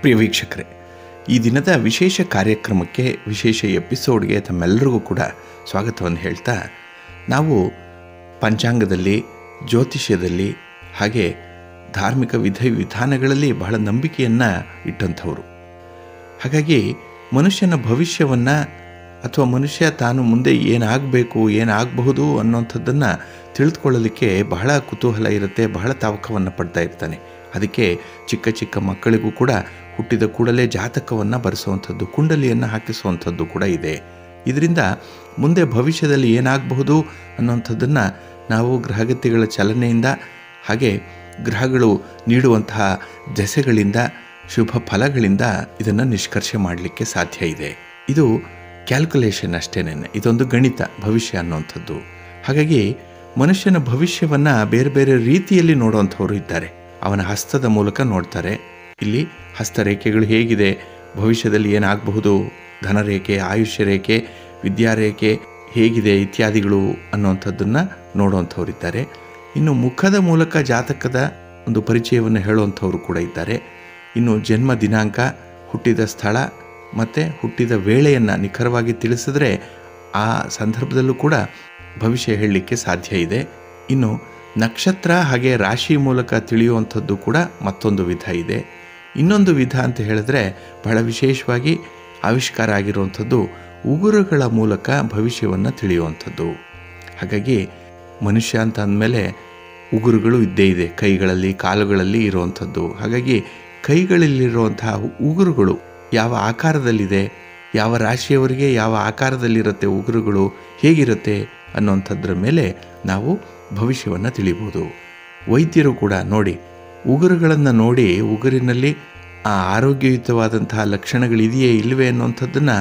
ಪ್ರಿಯ ವೀಕ್ಷಕರೇ ಈ ದಿನದ ವಿಶೇಷ ಕಾರ್ಯಕ್ರಮಕ್ಕೆ ವಿಶೇಷ ಎಪಿಸೋಡ್ಗೆ ತಮ್ಮೆಲ್ಲರಿಗೂ ಕೂಡ ಸ್ವಾಗತವನ್ನು ಹೇಳ್ತಾ ನಾವು ಪಂಚಾಂಗದಲ್ಲಿ ಜ್ಯೋತಿಷ್ಯದಲ್ಲಿ ಹಾಗೆ ಧಾರ್ಮಿಕ ವಿಧಿ ವಿಧಾನಗಳಲ್ಲಿ ಬಹಳ ನಂಬಿಕೆಯನ್ನು ಇಟ್ಟಂಥವರು ಹಾಗಾಗಿ ಮನುಷ್ಯನ ಭವಿಷ್ಯವನ್ನು ಅಥವಾ ಮನುಷ್ಯ ತಾನು ಮುಂದೆ ಏನಾಗಬೇಕು ಏನಾಗಬಹುದು ಅನ್ನೋಂಥದ್ದನ್ನು ತಿಳಿದುಕೊಳ್ಳಲಿಕ್ಕೆ ಬಹಳ ಕುತೂಹಲ ಇರುತ್ತೆ ಬಹಳ ತಾವಕವನ್ನು ಪಡ್ತಾ ಇರ್ತಾನೆ ಅದಕ್ಕೆ ಚಿಕ್ಕ ಚಿಕ್ಕ ಮಕ್ಕಳಿಗೂ ಕೂಡ ಹುಟ್ಟಿದ ಕೂಡಲೇ ಜಾತಕವನ್ನು ಬರೆಸುವಂಥದ್ದು ಕುಂಡಲಿಯನ್ನು ಹಾಕಿಸುವಂಥದ್ದು ಕೂಡ ಇದೆ ಇದರಿಂದ ಮುಂದೆ ಭವಿಷ್ಯದಲ್ಲಿ ಏನಾಗಬಹುದು ಅನ್ನೋಂಥದ್ದನ್ನು ನಾವು ಗ್ರಹಗತಿಗಳ ಚಲನೆಯಿಂದ ಹಾಗೆ ಗ್ರಹಗಳು ನೀಡುವಂತಹ ದೆಸೆಗಳಿಂದ ಶುಭ ಫಲಗಳಿಂದ ಇದನ್ನು ನಿಷ್ಕರ್ಷೆ ಮಾಡಲಿಕ್ಕೆ ಸಾಧ್ಯ ಇದೆ ಇದು ಕ್ಯಾಲ್ಕುಲೇಷನ್ ಅಷ್ಟೇನೆ ಇದೊಂದು ಗಣಿತ ಭವಿಷ್ಯ ಅನ್ನುವಂಥದ್ದು ಹಾಗಾಗಿ ಮನುಷ್ಯನ ಭವಿಷ್ಯವನ್ನು ಬೇರೆ ಬೇರೆ ರೀತಿಯಲ್ಲಿ ನೋಡುವಂಥವರು ಇದ್ದಾರೆ ಅವನ ಹಸ್ತದ ಮೂಲಕ ನೋಡ್ತಾರೆ ಇಲ್ಲಿ ಹಸ್ತರೇಖೆಗಳು ಹೇಗಿದೆ ಭವಿಷ್ಯದಲ್ಲಿ ಏನಾಗಬಹುದು ಧನರೇಖೆ ಆಯುಷ್ಯ ರೇಖೆ ವಿದ್ಯಾರೇಖೆ ಹೇಗಿದೆ ಇತ್ಯಾದಿಗಳು ಅನ್ನುವಂಥದ್ದನ್ನು ನೋಡುವಂಥವ್ರಿದ್ದಾರೆ ಇನ್ನು ಮುಖದ ಮೂಲಕ ಜಾತಕದ ಒಂದು ಪರಿಚಯವನ್ನು ಹೇಳುವಂಥವ್ರು ಕೂಡ ಇದ್ದಾರೆ ಇನ್ನು ಜನ್ಮ ದಿನಾಂಕ ಹುಟ್ಟಿದ ಸ್ಥಳ ಮತ್ತು ಹುಟ್ಟಿದ ವೇಳೆಯನ್ನು ನಿಖರವಾಗಿ ತಿಳಿಸಿದ್ರೆ ಆ ಸಂದರ್ಭದಲ್ಲೂ ಕೂಡ ಭವಿಷ್ಯ ಹೇಳಲಿಕ್ಕೆ ಸಾಧ್ಯ ಇದೆ ಇನ್ನು ನಕ್ಷತ್ರ ಹಾಗೆ ರಾಶಿ ಮೂಲಕ ತಿಳಿಯುವಂಥದ್ದು ಕೂಡ ಮತ್ತೊಂದು ವಿಧ ಇದೆ ಇನ್ನೊಂದು ವಿಧ ಅಂತ ಹೇಳಿದ್ರೆ ಬಹಳ ವಿಶೇಷವಾಗಿ ಆವಿಷ್ಕಾರ ಆಗಿರುವಂಥದ್ದು ಉಗುರುಗಳ ಮೂಲಕ ಭವಿಷ್ಯವನ್ನು ತಿಳಿಯುವಂಥದ್ದು ಹಾಗಾಗಿ ಮನುಷ್ಯ ಅಂತ ಅಂದಮೇಲೆ ಉಗುರುಗಳು ಇದ್ದೇ ಇದೆ ಕೈಗಳಲ್ಲಿ ಕಾಲುಗಳಲ್ಲಿ ಇರುವಂಥದ್ದು ಹಾಗಾಗಿ ಕೈಗಳಲ್ಲಿರುವಂತಹ ಉಗುರುಗಳು ಯಾವ ಆಕಾರದಲ್ಲಿದೆ ಯಾವ ರಾಶಿಯವರಿಗೆ ಯಾವ ಆಕಾರದಲ್ಲಿರುತ್ತೆ ಉಗುರುಗಳು ಹೇಗಿರುತ್ತೆ ಅನ್ನೋಂಥದ್ರ ಮೇಲೆ ನಾವು ಭವಿಷ್ಯವನ್ನು ತಿಳಿಬೋದು ವೈದ್ಯರು ಕೂಡ ನೋಡಿ ಉಗುರುಗಳನ್ನು ನೋಡಿ ಉಗುರಿನಲ್ಲಿ ಆ ಆರೋಗ್ಯಯುತವಾದಂತಹ ಲಕ್ಷಣಗಳಿದೆಯೇ ಇಲ್ಲವೇ ಅನ್ನುವಂಥದ್ದನ್ನು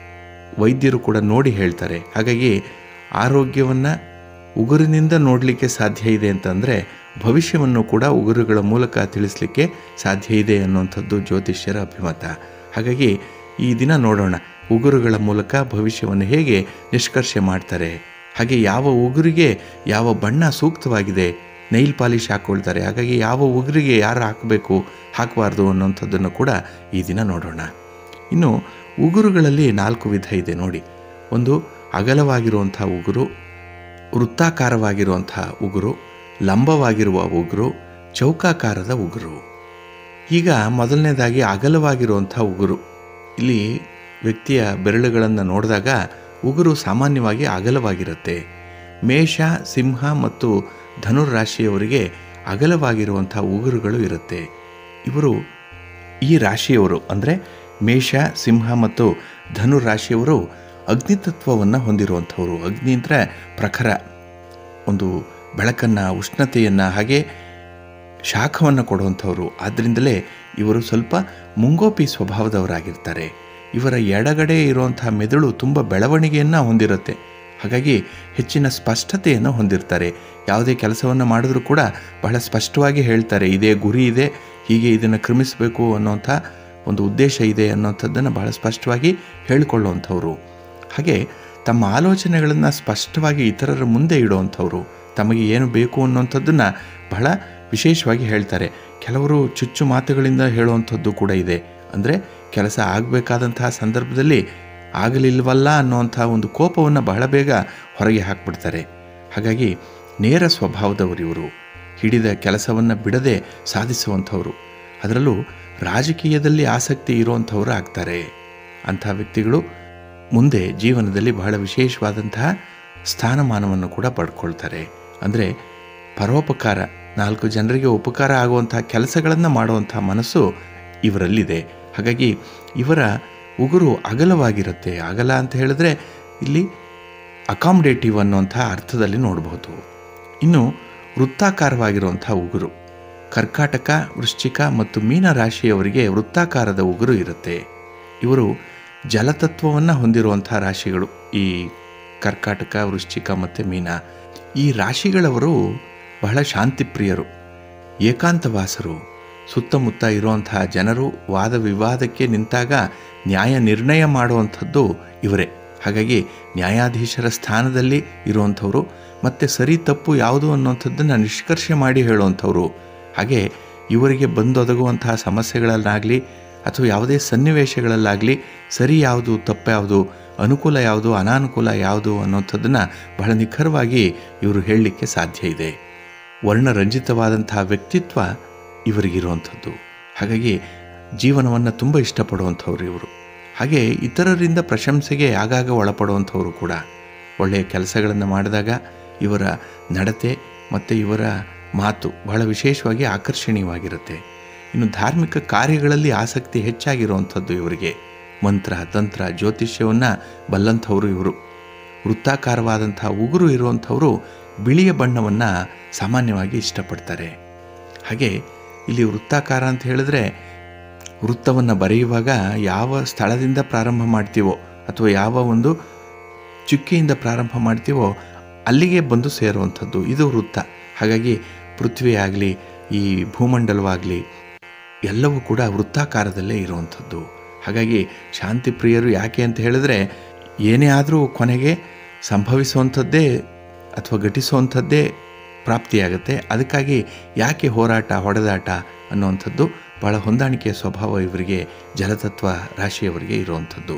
ವೈದ್ಯರು ಕೂಡ ನೋಡಿ ಹೇಳ್ತಾರೆ ಹಾಗಾಗಿ ಆರೋಗ್ಯವನ್ನು ಉಗುರಿನಿಂದ ನೋಡಲಿಕ್ಕೆ ಸಾಧ್ಯ ಇದೆ ಅಂತಂದರೆ ಭವಿಷ್ಯವನ್ನು ಕೂಡ ಉಗುರುಗಳ ಮೂಲಕ ತಿಳಿಸ್ಲಿಕ್ಕೆ ಸಾಧ್ಯ ಇದೆ ಅನ್ನುವಂಥದ್ದು ಜ್ಯೋತಿಷ್ಯರ ಅಭಿಮತ ಹಾಗಾಗಿ ಈ ದಿನ ನೋಡೋಣ ಉಗುರುಗಳ ಮೂಲಕ ಭವಿಷ್ಯವನ್ನು ಹೇಗೆ ನಿಷ್ಕರ್ಷೆ ಮಾಡ್ತಾರೆ ಹಾಗೆ ಯಾವ ಉಗುರಿಗೆ ಯಾವ ಬಣ್ಣ ಸೂಕ್ತವಾಗಿದೆ ನೈಲ್ ಪಾಲಿಶ್ ಹಾಕ್ಕೊಳ್ತಾರೆ ಹಾಗಾಗಿ ಯಾವ ಉಗುರಿಗೆ ಯಾರು ಹಾಕಬೇಕು ಹಾಕಬಾರ್ದು ಅನ್ನೋಂಥದ್ದನ್ನು ಕೂಡ ಈ ದಿನ ನೋಡೋಣ ಇನ್ನು ಉಗುರುಗಳಲ್ಲಿ ನಾಲ್ಕು ವಿಧ ಇದೆ ನೋಡಿ ಒಂದು ಅಗಲವಾಗಿರುವಂಥ ಉಗುರು ವೃತ್ತಾಕಾರವಾಗಿರುವಂಥ ಉಗುರು ಲಂಬವಾಗಿರುವ ಉಗುರು ಚೌಕಾಕಾರದ ಉಗುರು ಈಗ ಮೊದಲನೇದಾಗಿ ಅಗಲವಾಗಿರುವಂಥ ಉಗುರು ಇಲ್ಲಿ ವ್ಯಕ್ತಿಯ ಬೆರಳುಗಳನ್ನು ನೋಡಿದಾಗ ಉಗುರು ಸಾಮಾನ್ಯವಾಗಿ ಅಗಲವಾಗಿರುತ್ತೆ ಮೇಷ ಸಿಂಹ ಮತ್ತು ಧನುರಾಶಿಯವರಿಗೆ ಅಗಲವಾಗಿರುವಂಥ ಉಗುರುಗಳು ಇರುತ್ತೆ ಇವರು ಈ ರಾಶಿಯವರು ಅಂದರೆ ಮೇಷ ಸಿಂಹ ಮತ್ತು ಧನು ರಾಶಿಯವರು ಅಗ್ನಿತತ್ವವನ್ನು ಹೊಂದಿರುವಂಥವರು ಅಗ್ನಿ ಅಂದರೆ ಪ್ರಖರ ಒಂದು ಬೆಳಕನ್ನು ಉಷ್ಣತೆಯನ್ನು ಹಾಗೆ ಶಾಖವನ್ನು ಕೊಡುವಂಥವರು ಆದ್ದರಿಂದಲೇ ಇವರು ಸ್ವಲ್ಪ ಮುಂಗೋಪಿ ಸ್ವಭಾವದವರಾಗಿರ್ತಾರೆ ಇವರ ಎಡಗಡೆ ಇರುವಂಥ ಮೆದುಳು ತುಂಬ ಬೆಳವಣಿಗೆಯನ್ನು ಹೊಂದಿರುತ್ತೆ ಹಾಗಾಗಿ ಹೆಚ್ಚಿನ ಸ್ಪಷ್ಟತೆಯನ್ನು ಹೊಂದಿರ್ತಾರೆ ಯಾವುದೇ ಕೆಲಸವನ್ನು ಮಾಡಿದ್ರೂ ಕೂಡ ಬಹಳ ಸ್ಪಷ್ಟವಾಗಿ ಹೇಳ್ತಾರೆ ಇದೇ ಗುರಿ ಇದೆ ಹೀಗೆ ಇದನ್ನು ಕ್ರಮಿಸಬೇಕು ಅನ್ನೋಂಥ ಒಂದು ಉದ್ದೇಶ ಇದೆ ಅನ್ನೋಂಥದ್ದನ್ನು ಬಹಳ ಸ್ಪಷ್ಟವಾಗಿ ಹೇಳಿಕೊಳ್ಳುವಂಥವ್ರು ಹಾಗೆ ತಮ್ಮ ಆಲೋಚನೆಗಳನ್ನು ಸ್ಪಷ್ಟವಾಗಿ ಇತರರ ಮುಂದೆ ಇಡುವಂಥವ್ರು ತಮಗೆ ಏನು ಬೇಕು ಅನ್ನೋಂಥದ್ದನ್ನು ಬಹಳ ವಿಶೇಷವಾಗಿ ಹೇಳ್ತಾರೆ ಕೆಲವರು ಚುಚ್ಚು ಮಾತುಗಳಿಂದ ಹೇಳುವಂಥದ್ದು ಕೂಡ ಇದೆ ಅಂದರೆ ಕೆಲಸ ಆಗಬೇಕಾದಂತಹ ಸಂದರ್ಭದಲ್ಲಿ ಆಗಲಿಲ್ವಲ್ಲ ಅನ್ನುವಂಥ ಒಂದು ಕೋಪವನ್ನು ಬಹಳ ಬೇಗ ಹೊರಗೆ ಹಾಕ್ಬಿಡ್ತಾರೆ ಹಾಗಾಗಿ ನೇರ ಸ್ವಭಾವದವರು ಇವರು ಹಿಡಿದ ಕೆಲಸವನ್ನು ಬಿಡದೆ ಸಾಧಿಸುವಂಥವ್ರು ಅದರಲ್ಲೂ ರಾಜಕೀಯದಲ್ಲಿ ಆಸಕ್ತಿ ಇರುವಂಥವ್ರು ಆಗ್ತಾರೆ ಅಂಥ ವ್ಯಕ್ತಿಗಳು ಮುಂದೆ ಜೀವನದಲ್ಲಿ ಬಹಳ ವಿಶೇಷವಾದಂತಹ ಸ್ಥಾನಮಾನವನ್ನು ಕೂಡ ಪಡ್ಕೊಳ್ತಾರೆ ಅಂದರೆ ಪರೋಪಕಾರ ನಾಲ್ಕು ಜನರಿಗೆ ಉಪಕಾರ ಆಗುವಂತಹ ಕೆಲಸಗಳನ್ನು ಮಾಡುವಂಥ ಮನಸ್ಸು ಇವರಲ್ಲಿದೆ ಹಾಗಾಗಿ ಇವರ ಉಗುರು ಅಗಲವಾಗಿರುತ್ತೆ ಅಗಲ ಅಂತ ಹೇಳಿದ್ರೆ ಇಲ್ಲಿ ಅಕಾಮಡೇಟಿವ್ ಅನ್ನುವಂಥ ಅರ್ಥದಲ್ಲಿ ನೋಡಬಹುದು ಇನ್ನು ವೃತ್ತಾಕಾರವಾಗಿರುವಂಥ ಉಗುರು ಕರ್ಕಾಟಕ ವೃಶ್ಚಿಕ ಮತ್ತು ಮೀನ ರಾಶಿಯವರಿಗೆ ವೃತ್ತಾಕಾರದ ಉಗುರು ಇರುತ್ತೆ ಇವರು ಜಲತತ್ವವನ್ನು ಹೊಂದಿರುವಂಥ ರಾಶಿಗಳು ಈ ಕರ್ಕಾಟಕ ವೃಶ್ಚಿಕ ಮತ್ತು ಮೀನ ಈ ರಾಶಿಗಳವರು ಬಹಳ ಶಾಂತಿಪ್ರಿಯರು ಏಕಾಂತವಾಸರು ಸುತ್ತಮುತ್ತ ಇರುವಂತಹ ಜನರು ವಾದ ವಿವಾದಕ್ಕೆ ನಿಂತಾಗ ನ್ಯಾಯ ನಿರ್ಣಯ ಮಾಡುವಂಥದ್ದು ಇವರೇ ಹಾಗಾಗಿ ನ್ಯಾಯಾಧೀಶರ ಸ್ಥಾನದಲ್ಲಿ ಇರುವಂಥವ್ರು ಮತ್ತು ಸರಿ ತಪ್ಪು ಯಾವುದು ಅನ್ನುವಂಥದ್ದನ್ನು ನಿಷ್ಕರ್ಷೆ ಮಾಡಿ ಹೇಳುವಂಥವ್ರು ಹಾಗೆ ಇವರಿಗೆ ಬಂದೊದಗುವಂತಹ ಸಮಸ್ಯೆಗಳನ್ನಾಗಲಿ ಅಥವಾ ಯಾವುದೇ ಸನ್ನಿವೇಶಗಳಲ್ಲಾಗಲಿ ಸರಿ ಯಾವುದು ತಪ್ಪು ಯಾವುದು ಅನುಕೂಲ ಯಾವುದು ಅನಾನುಕೂಲ ಯಾವುದು ಅನ್ನೋಂಥದ್ದನ್ನು ಬಹಳ ನಿಖರವಾಗಿ ಇವರು ಹೇಳಲಿಕ್ಕೆ ಸಾಧ್ಯ ಇದೆ ವರ್ಣರಂಜಿತವಾದಂತಹ ವ್ಯಕ್ತಿತ್ವ ಇವರಿಗಿರುವಂಥದ್ದು ಹಾಗಾಗಿ ಜೀವನವನ್ನು ತುಂಬ ಇಷ್ಟಪಡುವಂಥವ್ರು ಇವರು ಹಾಗೆ ಇತರರಿಂದ ಪ್ರಶಂಸೆಗೆ ಆಗಾಗ ಒಳಪಡುವಂಥವರು ಕೂಡ ಒಳ್ಳೆಯ ಕೆಲಸಗಳನ್ನು ಮಾಡಿದಾಗ ಇವರ ನಡತೆ ಮತ್ತು ಇವರ ಮಾತು ಬಹಳ ವಿಶೇಷವಾಗಿ ಆಕರ್ಷಣೀಯವಾಗಿರುತ್ತೆ ಇನ್ನು ಧಾರ್ಮಿಕ ಕಾರ್ಯಗಳಲ್ಲಿ ಆಸಕ್ತಿ ಹೆಚ್ಚಾಗಿರುವಂಥದ್ದು ಇವರಿಗೆ ಮಂತ್ರ ತಂತ್ರ ಜ್ಯೋತಿಷ್ಯವನ್ನು ಬಲ್ಲಂಥವರು ಇವರು ವೃತ್ತಾಕಾರವಾದಂಥ ಉಗುರು ಇರುವಂಥವರು ಬಿಳಿಯ ಬಣ್ಣವನ್ನು ಸಾಮಾನ್ಯವಾಗಿ ಇಷ್ಟಪಡ್ತಾರೆ ಹಾಗೆ ಇಲ್ಲಿ ವೃತ್ತಾಕಾರ ಅಂತ ಹೇಳಿದ್ರೆ ವೃತ್ತವನ್ನು ಬರೆಯುವಾಗ ಯಾವ ಸ್ಥಳದಿಂದ ಪ್ರಾರಂಭ ಮಾಡ್ತೀವೋ ಅಥವಾ ಯಾವ ಒಂದು ಚುಕ್ಕಿಯಿಂದ ಪ್ರಾರಂಭ ಮಾಡ್ತೀವೋ ಅಲ್ಲಿಗೆ ಬಂದು ಸೇರುವಂಥದ್ದು ಇದು ವೃತ್ತ ಹಾಗಾಗಿ ಪೃಥ್ವಿ ಆಗಲಿ ಈ ಭೂಮಂಡಲವಾಗಲಿ ಎಲ್ಲವೂ ಕೂಡ ವೃತ್ತಾಕಾರದಲ್ಲೇ ಇರುವಂಥದ್ದು ಹಾಗಾಗಿ ಶಾಂತಿ ಪ್ರಿಯರು ಯಾಕೆ ಅಂತ ಹೇಳಿದ್ರೆ ಏನೇ ಆದರೂ ಕೊನೆಗೆ ಸಂಭವಿಸುವಂಥದ್ದೇ ಅಥವಾ ಘಟಿಸುವಂಥದ್ದೇ ಪ್ರಾಪ್ತಿಯಾಗುತ್ತೆ ಅದಕ್ಕಾಗಿ ಯಾಕೆ ಹೋರಾಟ ಹೊಡೆದಾಟ ಅನ್ನುವಂಥದ್ದು ಬಹಳ ಹೊಂದಾಣಿಕೆಯ ಸ್ವಭಾವ ಇವರಿಗೆ ಜಲತತ್ವ ರಾಶಿಯವರಿಗೆ ಇರುವಂಥದ್ದು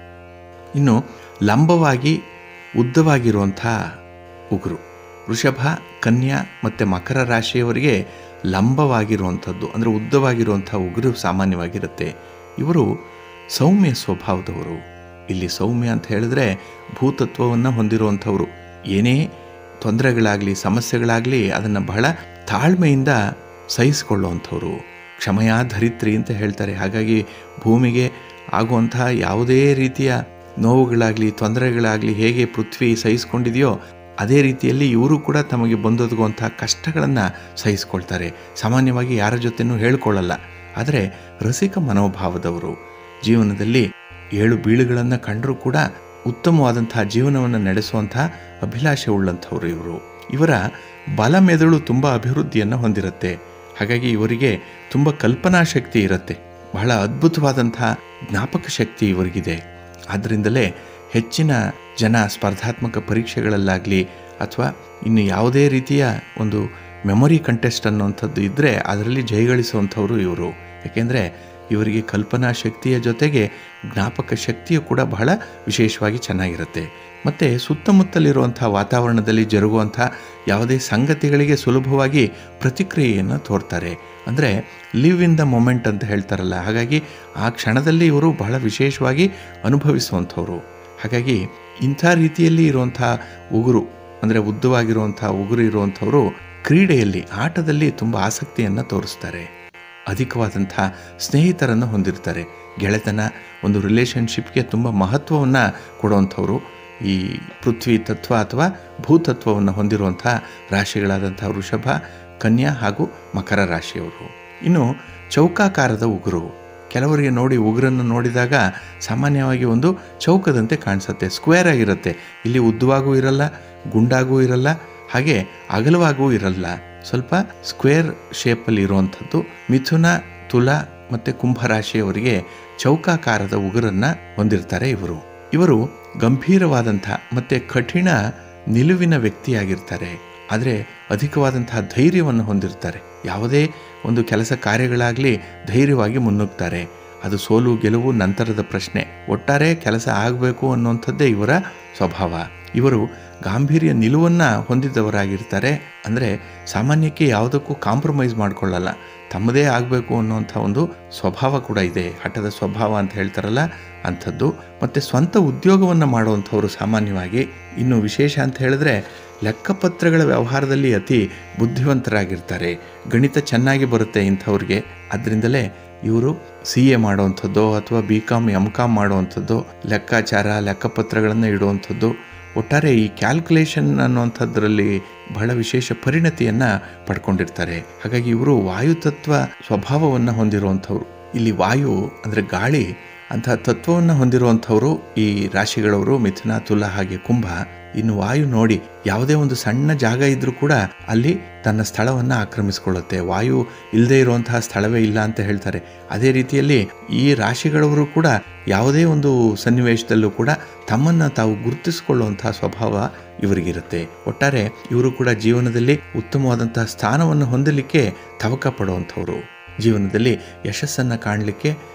ಇನ್ನು ಲಂಬವಾಗಿ ಉದ್ದವಾಗಿರುವಂಥ ಉಗುರು ವೃಷಭ ಕನ್ಯಾ ಮತ್ತು ಮಕರ ರಾಶಿಯವರಿಗೆ ಲಂಬವಾಗಿರುವಂಥದ್ದು ಅಂದರೆ ಉದ್ದವಾಗಿರುವಂಥ ಉಗುರು ಸಾಮಾನ್ಯವಾಗಿರುತ್ತೆ ಇವರು ಸೌಮ್ಯ ಸ್ವಭಾವದವರು ಇಲ್ಲಿ ಸೌಮ್ಯ ಅಂತ ಹೇಳಿದ್ರೆ ಭೂತತ್ವವನ್ನು ಹೊಂದಿರುವಂಥವರು ಏನೇ ತೊಂದರೆಗಳಾಗಲಿ ಸಮಸ್ಯೆಗಳಾಗಲಿ ಅದನ್ನು ಬಹಳ ತಾಳ್ಮೆಯಿಂದ ಸಹಿಸಿಕೊಳ್ಳುವಂಥವ್ರು ಕ್ಷಮಯ ಧರಿತ್ರಿ ಅಂತ ಹೇಳ್ತಾರೆ ಹಾಗಾಗಿ ಭೂಮಿಗೆ ಆಗುವಂತಹ ಯಾವುದೇ ರೀತಿಯ ನೋವುಗಳಾಗಲಿ ತೊಂದರೆಗಳಾಗಲಿ ಹೇಗೆ ಪೃಥ್ವಿ ಸಹಿಸ್ಕೊಂಡಿದೆಯೋ ಅದೇ ರೀತಿಯಲ್ಲಿ ಇವರು ಕೂಡ ತಮಗೆ ಬಂದೊದಗುವಂಥ ಕಷ್ಟಗಳನ್ನು ಸಹಿಸ್ಕೊಳ್ತಾರೆ ಸಾಮಾನ್ಯವಾಗಿ ಯಾರ ಜೊತೆನೂ ಹೇಳ್ಕೊಳ್ಳಲ್ಲ ಆದರೆ ರಸಿಕ ಮನೋಭಾವದವರು ಜೀವನದಲ್ಲಿ ಏಳು ಬೀಳುಗಳನ್ನು ಕಂಡರೂ ಕೂಡ ಉತ್ತಮವಾದಂತಹ ಜೀವನವನ್ನು ನಡೆಸುವಂಥ ಅಭಿಲಾಷೆ ಉಳ್ಳಂಥವ್ರು ಇವರು ಇವರ ಬಲ ಮೆದುಳು ತುಂಬ ಅಭಿವೃದ್ಧಿಯನ್ನು ಹೊಂದಿರುತ್ತೆ ಹಾಗಾಗಿ ಇವರಿಗೆ ತುಂಬ ಕಲ್ಪನಾ ಶಕ್ತಿ ಇರುತ್ತೆ ಬಹಳ ಅದ್ಭುತವಾದಂಥ ಜ್ಞಾಪಕ ಶಕ್ತಿ ಇವರಿಗಿದೆ ಆದ್ದರಿಂದಲೇ ಹೆಚ್ಚಿನ ಜನ ಸ್ಪರ್ಧಾತ್ಮಕ ಪರೀಕ್ಷೆಗಳಲ್ಲಾಗಲಿ ಅಥವಾ ಇನ್ನು ಯಾವುದೇ ರೀತಿಯ ಒಂದು ಮೆಮೊರಿ ಕಂಟೆಸ್ಟ್ ಅನ್ನುವಂಥದ್ದು ಇದ್ದರೆ ಅದರಲ್ಲಿ ಜಯಗಳಿಸುವಂಥವರು ಇವರು ಯಾಕೆಂದರೆ ಇವರಿಗೆ ಕಲ್ಪನಾ ಶಕ್ತಿಯ ಜೊತೆಗೆ ಜ್ಞಾಪಕ ಶಕ್ತಿಯು ಕೂಡ ಬಹಳ ವಿಶೇಷವಾಗಿ ಚೆನ್ನಾಗಿರುತ್ತೆ ಮತ್ತು ಸುತ್ತಮುತ್ತಲಿರುವಂಥ ವಾತಾವರಣದಲ್ಲಿ ಜರುಗುವಂಥ ಯಾವುದೇ ಸಂಗತಿಗಳಿಗೆ ಸುಲಭವಾಗಿ ಪ್ರತಿಕ್ರಿಯೆಯನ್ನು ತೋರ್ತಾರೆ ಅಂದರೆ ಲಿವ್ ಇನ್ ದ ಮೊಮೆಂಟ್ ಅಂತ ಹೇಳ್ತಾರಲ್ಲ ಹಾಗಾಗಿ ಆ ಕ್ಷಣದಲ್ಲಿ ಇವರು ಬಹಳ ವಿಶೇಷವಾಗಿ ಅನುಭವಿಸುವಂಥವ್ರು ಹಾಗಾಗಿ ಇಂಥ ರೀತಿಯಲ್ಲಿ ಇರುವಂಥ ಉಗುರು ಅಂದರೆ ಉದ್ದವಾಗಿರುವಂಥ ಉಗುರು ಇರುವಂಥವರು ಕ್ರೀಡೆಯಲ್ಲಿ ಆಟದಲ್ಲಿ ತುಂಬ ಆಸಕ್ತಿಯನ್ನು ತೋರಿಸ್ತಾರೆ ಅಧಿಕವಾದಂಥ ಸ್ನೇಹಿತರನ್ನು ಹೊಂದಿರ್ತಾರೆ ಗೆಳೆತನ ಒಂದು ರಿಲೇಷನ್ಶಿಪ್ಗೆ ತುಂಬ ಮಹತ್ವವನ್ನು ಕೊಡುವಂಥವರು ಈ ಪೃಥ್ವಿ ತತ್ವ ಅಥವಾ ಭೂತತ್ವವನ್ನು ಹೊಂದಿರುವಂಥ ರಾಶಿಗಳಾದಂಥ ವೃಷಭ ಕನ್ಯಾ ಹಾಗೂ ಮಕರ ರಾಶಿಯವರು ಇನ್ನು ಚೌಕಾಕಾರದ ಉಗುರು ಕೆಲವರಿಗೆ ನೋಡಿ ಉಗುರನ್ನು ನೋಡಿದಾಗ ಸಾಮಾನ್ಯವಾಗಿ ಒಂದು ಚೌಕದಂತೆ ಕಾಣಿಸುತ್ತೆ ಸ್ಕ್ವೇರ್ ಆಗಿರುತ್ತೆ ಇಲ್ಲಿ ಉದ್ದವಾಗೂ ಇರಲ್ಲ ಗುಂಡಾಗೂ ಇರಲ್ಲ ಹಾಗೆ ಅಗಲವಾಗೂ ಇರಲ್ಲ ಸ್ವಲ್ಪ ಸ್ಕ್ವೇರ್ ಶೇಪಲ್ಲಿ ಇರುವಂಥದ್ದು ಮಿಥುನ ತುಲ ಮತ್ತು ಕುಂಭರಾಶಿಯವರಿಗೆ ಚೌಕಾಕಾರದ ಉಗುರನ್ನು ಹೊಂದಿರ್ತಾರೆ ಇವರು ಇವರು ಗಂಭೀರವಾದಂಥ ಮತ್ತು ಕಠಿಣ ನಿಲುವಿನ ವ್ಯಕ್ತಿಯಾಗಿರ್ತಾರೆ ಆದರೆ ಅಧಿಕವಾದಂತಹ ಧೈರ್ಯವನ್ನು ಹೊಂದಿರ್ತಾರೆ ಯಾವುದೇ ಒಂದು ಕೆಲಸ ಕಾರ್ಯಗಳಾಗಲಿ ಧೈರ್ಯವಾಗಿ ಮುನ್ನುಗ್ತಾರೆ ಅದು ಸೋಲು ಗೆಲುವು ನಂತರದ ಪ್ರಶ್ನೆ ಒಟ್ಟಾರೆ ಕೆಲಸ ಆಗಬೇಕು ಅನ್ನುವಂಥದ್ದೇ ಇವರ ಸ್ವಭಾವ ಇವರು ಗಾಂಭೀರ್ಯ ನಿಲುವನ್ನು ಹೊಂದಿದವರಾಗಿರ್ತಾರೆ ಅಂದರೆ ಸಾಮಾನ್ಯಕ್ಕೆ ಯಾವುದಕ್ಕೂ ಕಾಂಪ್ರಮೈಸ್ ಮಾಡಿಕೊಳ್ಳಲ್ಲ ತಮ್ಮದೇ ಆಗಬೇಕು ಅನ್ನುವಂಥ ಒಂದು ಸ್ವಭಾವ ಕೂಡ ಇದೆ ಹಠದ ಸ್ವಭಾವ ಅಂತ ಹೇಳ್ತಾರಲ್ಲ ಅಂಥದ್ದು ಮತ್ತು ಸ್ವಂತ ಉದ್ಯೋಗವನ್ನು ಮಾಡುವಂಥವ್ರು ಸಾಮಾನ್ಯವಾಗಿ ಇನ್ನು ವಿಶೇಷ ಅಂತ ಹೇಳಿದ್ರೆ ಲೆಕ್ಕಪತ್ರಗಳ ವ್ಯವಹಾರದಲ್ಲಿ ಅತಿ ಬುದ್ಧಿವಂತರಾಗಿರ್ತಾರೆ ಗಣಿತ ಚೆನ್ನಾಗಿ ಬರುತ್ತೆ ಇಂಥವ್ರಿಗೆ ಅದರಿಂದಲೇ ಇವರು ಸಿ ಎ ಮಾಡುವಂಥದ್ದು ಅಥವಾ ಬಿ ಕಾಮ್ ಎಮ್ ಕಾಮ್ ಮಾಡುವಂಥದ್ದು ಲೆಕ್ಕಾಚಾರ ಲೆಕ್ಕಪತ್ರಗಳನ್ನು ಇಡುವಂಥದ್ದು ಒಟ್ಟಾರೆ ಈ ಕ್ಯಾಲ್ಕುಲೇಷನ್ ಅನ್ನುವಂಥದ್ರಲ್ಲಿ ಬಹಳ ವಿಶೇಷ ಪರಿಣತಿಯನ್ನು ಪಡ್ಕೊಂಡಿರ್ತಾರೆ ಹಾಗಾಗಿ ಇವರು ವಾಯುತತ್ವ ಸ್ವಭಾವವನ್ನು ಹೊಂದಿರುವಂಥವ್ರು ಇಲ್ಲಿ ವಾಯು ಅಂದರೆ ಗಾಳಿ ಅಂತಹ ತತ್ವವನ್ನು ಹೊಂದಿರುವಂಥವರು ಈ ರಾಶಿಗಳವರು ಮಿಥುನ ತುಲ ಹಾಗೆ ಕುಂಭ ಇನ್ನು ವಾಯು ನೋಡಿ ಯಾವುದೇ ಒಂದು ಸಣ್ಣ ಜಾಗ ಇದ್ರೂ ಕೂಡ ಅಲ್ಲಿ ತನ್ನ ಸ್ಥಳವನ್ನು ಆಕ್ರಮಿಸಿಕೊಳ್ಳುತ್ತೆ ವಾಯು ಇಲ್ಲದೆ ಇರುವಂತಹ ಸ್ಥಳವೇ ಇಲ್ಲ ಅಂತ ಹೇಳ್ತಾರೆ ಅದೇ ರೀತಿಯಲ್ಲಿ ಈ ರಾಶಿಗಳವರು ಕೂಡ ಯಾವುದೇ ಒಂದು ಸನ್ನಿವೇಶದಲ್ಲೂ ಕೂಡ ತಮ್ಮನ್ನು ತಾವು ಗುರುತಿಸಿಕೊಳ್ಳುವಂತಹ ಸ್ವಭಾವ ಇವರಿಗಿರುತ್ತೆ ಒಟ್ಟಾರೆ ಇವರು ಕೂಡ ಜೀವನದಲ್ಲಿ ಉತ್ತಮವಾದಂತಹ ಸ್ಥಾನವನ್ನು ಹೊಂದಲಿಕ್ಕೆ ತವಕ ಪಡುವಂಥವ್ರು ಜೀವನದಲ್ಲಿ ಯಶಸ್ಸನ್ನು ಕಾಣಲಿಕ್ಕೆ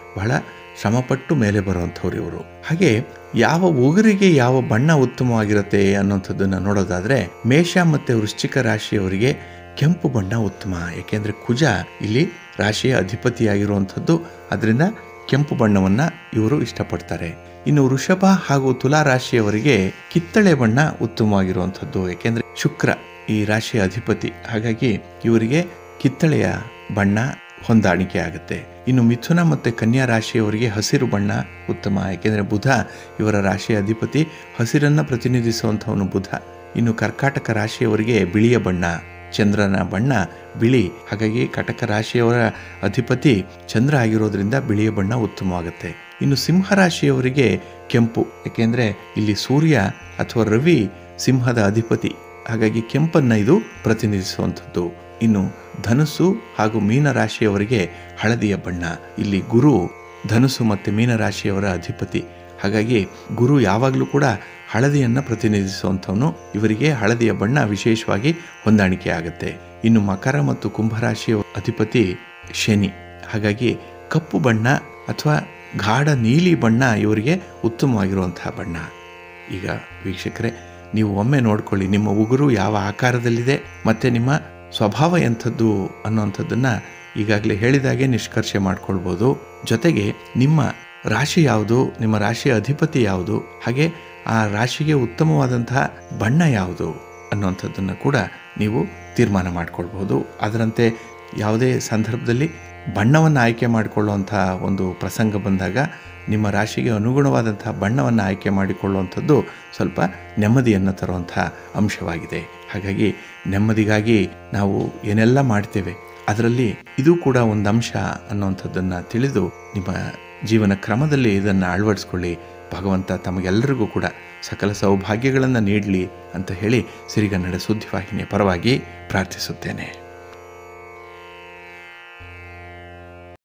ಬಹಳ ಶ್ರಮಪಟ್ಟು ಮೇಲೆ ಬರುವಂಥವ್ರು ಇವರು ಹಾಗೆ ಯಾವ ಉಗುರಿಗೆ ಯಾವ ಬಣ್ಣ ಉತ್ತಮವಾಗಿರುತ್ತೆ ಅನ್ನೋಂಥದ್ದನ್ನು ನೋಡೋದಾದ್ರೆ ಮೇಷ ಮತ್ತು ವೃಶ್ಚಿಕ ರಾಶಿಯವರಿಗೆ ಕೆಂಪು ಬಣ್ಣ ಉತ್ತಮ ಯಾಕೆಂದರೆ ಕುಜ ಇಲ್ಲಿ ರಾಶಿಯ ಅಧಿಪತಿಯಾಗಿರುವಂಥದ್ದು ಅದರಿಂದ ಕೆಂಪು ಬಣ್ಣವನ್ನು ಇವರು ಇಷ್ಟಪಡ್ತಾರೆ ಇನ್ನು ವೃಷಭ ಹಾಗೂ ತುಲಾ ರಾಶಿಯವರಿಗೆ ಕಿತ್ತಳೆ ಬಣ್ಣ ಉತ್ತಮವಾಗಿರುವಂಥದ್ದು ಯಾಕೆಂದರೆ ಶುಕ್ರ ಈ ರಾಶಿಯ ಅಧಿಪತಿ ಹಾಗಾಗಿ ಇವರಿಗೆ ಕಿತ್ತಳೆಯ ಬಣ್ಣ ಹೊಂದಾಣಿಕೆ ಆಗುತ್ತೆ ಇನ್ನು ಮಿಥುನ ಮತ್ತು ಕನ್ಯಾ ರಾಶಿಯವರಿಗೆ ಹಸಿರು ಬಣ್ಣ ಉತ್ತಮ ಯಾಕೆಂದರೆ ಬುಧ ಇವರ ರಾಶಿಯ ಅಧಿಪತಿ ಹಸಿರನ್ನು ಪ್ರತಿನಿಧಿಸುವಂಥವನು ಬುಧ ಇನ್ನು ಕರ್ಕಾಟಕ ರಾಶಿಯವರಿಗೆ ಬಿಳಿಯ ಬಣ್ಣ ಚಂದ್ರನ ಬಣ್ಣ ಬಿಳಿ ಹಾಗಾಗಿ ಕಟಕ ರಾಶಿಯವರ ಅಧಿಪತಿ ಚಂದ್ರ ಆಗಿರೋದ್ರಿಂದ ಬಿಳಿಯ ಬಣ್ಣ ಉತ್ತಮವಾಗುತ್ತೆ ಇನ್ನು ಸಿಂಹ ರಾಶಿಯವರಿಗೆ ಕೆಂಪು ಯಾಕೆಂದರೆ ಇಲ್ಲಿ ಸೂರ್ಯ ಅಥವಾ ರವಿ ಸಿಂಹದ ಅಧಿಪತಿ ಹಾಗಾಗಿ ಕೆಂಪನ್ನು ಇದು ಪ್ರತಿನಿಧಿಸುವಂಥದ್ದು ಇನ್ನು ಧನುಸ್ಸು ಹಾಗೂ ಮೀನ ರಾಶಿಯವರಿಗೆ ಹಳದಿಯ ಬಣ್ಣ ಇಲ್ಲಿ ಗುರು ಧನುಸ್ಸು ಮತ್ತು ಮೀನ ರಾಶಿಯವರ ಅಧಿಪತಿ ಹಾಗಾಗಿ ಗುರು ಯಾವಾಗಲೂ ಕೂಡ ಹಳದಿಯನ್ನು ಪ್ರತಿನಿಧಿಸುವಂಥವನು ಇವರಿಗೆ ಹಳದಿಯ ಬಣ್ಣ ವಿಶೇಷವಾಗಿ ಹೊಂದಾಣಿಕೆ ಆಗುತ್ತೆ ಇನ್ನು ಮಕರ ಮತ್ತು ಕುಂಭರಾಶಿಯ ಅಧಿಪತಿ ಶನಿ ಹಾಗಾಗಿ ಕಪ್ಪು ಬಣ್ಣ ಅಥವಾ ಗಾಢ ನೀಲಿ ಬಣ್ಣ ಇವರಿಗೆ ಉತ್ತಮವಾಗಿರುವಂತಹ ಬಣ್ಣ ಈಗ ವೀಕ್ಷಕರೇ ನೀವು ಒಮ್ಮೆ ನೋಡ್ಕೊಳ್ಳಿ ನಿಮ್ಮ ಉಗುರು ಯಾವ ಆಕಾರದಲ್ಲಿದೆ ಮತ್ತು ನಿಮ್ಮ ಸ್ವಭಾವ ಎಂಥದ್ದು ಅನ್ನುವಂಥದ್ದನ್ನು ಈಗಾಗಲೇ ಹೇಳಿದಾಗೆ ನಿಷ್ಕರ್ಷೆ ಮಾಡ್ಕೊಳ್ಬೋದು ಜೊತೆಗೆ ನಿಮ್ಮ ರಾಶಿ ಯಾವುದು ನಿಮ್ಮ ರಾಶಿಯ ಅಧಿಪತಿ ಯಾವುದು ಹಾಗೆ ಆ ರಾಶಿಗೆ ಉತ್ತಮವಾದಂತಹ ಬಣ್ಣ ಯಾವುದು ಅನ್ನುವಂಥದ್ದನ್ನು ಕೂಡ ನೀವು ತೀರ್ಮಾನ ಮಾಡ್ಕೊಳ್ಬೋದು ಅದರಂತೆ ಯಾವುದೇ ಸಂದರ್ಭದಲ್ಲಿ ಬಣ್ಣವನ್ನು ಆಯ್ಕೆ ಮಾಡಿಕೊಳ್ಳುವಂಥ ಒಂದು ಪ್ರಸಂಗ ಬಂದಾಗ ನಿಮ್ಮ ರಾಶಿಗೆ ಅನುಗುಣವಾದಂತಹ ಬಣ್ಣವನ್ನು ಆಯ್ಕೆ ಮಾಡಿಕೊಳ್ಳುವಂಥದ್ದು ಸ್ವಲ್ಪ ನೆಮ್ಮದಿಯನ್ನು ತರುವಂಥ ಅಂಶವಾಗಿದೆ ಹಾಗಾಗಿ ನೆಮ್ಮದಿಗಾಗಿ ನಾವು ಏನೆಲ್ಲ ಮಾಡ್ತೇವೆ ಅದರಲ್ಲಿ ಇದು ಕೂಡ ಒಂದು ಅಂಶ ಅನ್ನುವಂಥದ್ದನ್ನು ತಿಳಿದು ನಿಮ್ಮ ಜೀವನ ಕ್ರಮದಲ್ಲಿ ಇದನ್ನು ಅಳವಡಿಸ್ಕೊಳ್ಳಿ ಭಗವಂತ ತಮಗೆಲ್ಲರಿಗೂ ಕೂಡ ಸಕಲ ಸೌಭಾಗ್ಯಗಳನ್ನು ನೀಡಲಿ ಅಂತ ಹೇಳಿ ಸಿರಿಗನ್ನಡ ಸುದ್ದಿವಾಹಿನಿಯ ಪರವಾಗಿ ಪ್ರಾರ್ಥಿಸುತ್ತೇನೆ